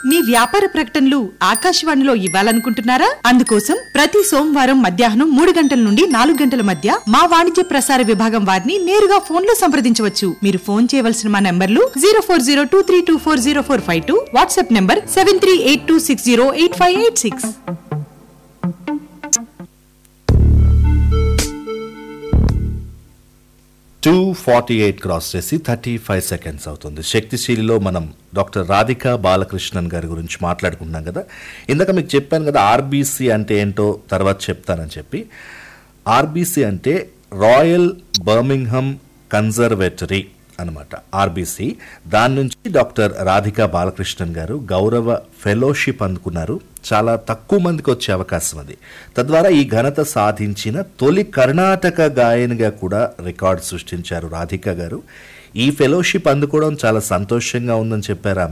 మీ వ్యాపార ప్రకటనలు ఆకాశవాణిలో ఇవ్వాలనుకుంటున్నారా అందుకోసం ప్రతి సోమవారం మధ్యాహ్నం మూడు గంటల నుండి నాలుగు గంటల మధ్య మా వాణిజ్య ప్రసార విభాగం వారిని నేరుగా ఫోన్ లో సంప్రదించవచ్చు మీరు ఫోన్ చేయవలసిన మా నంబర్లు zero four zero two three two four zero four five two WhatsApp number seven three eight two six zero eight five eight six two forty eight cross చేసి థర్టీ ఫైవ్ సెకండ్స్ అవుతుంది శక్తిశీలిలో మనం doctor Radhika Balakrishnan గారి గురించి మాట్లాడుకుంటున్నాం కదా ఇందాక మీకు చెప్పాను కదా ఆర్బీసీ అంటే ఏంటో తర్వాత చెప్తానని చెప్పి ఆర్బీసీ అంటే రాయల్ బర్మింగ్హమ్ కన్జర్వేటరీ అనమాట ఆర్బీసీ దాని నుంచి డాక్టర్ రాధిక బాలకృష్ణన్ గారు గౌరవ ఫెలోషిప్ అందుకున్నారు చాలా తక్కువ మందికి వచ్చే అవకాశం అది తద్వారా ఈ ఘనత సాధించిన తొలి కర్ణాటక గాయనిగా కూడా రికార్డు సృష్టించారు రాధిక గారు ఈ ఫెలోషిప్ అందుకోవడం చాలా సంతోషంగా ఉందని చెప్పారు ఆమె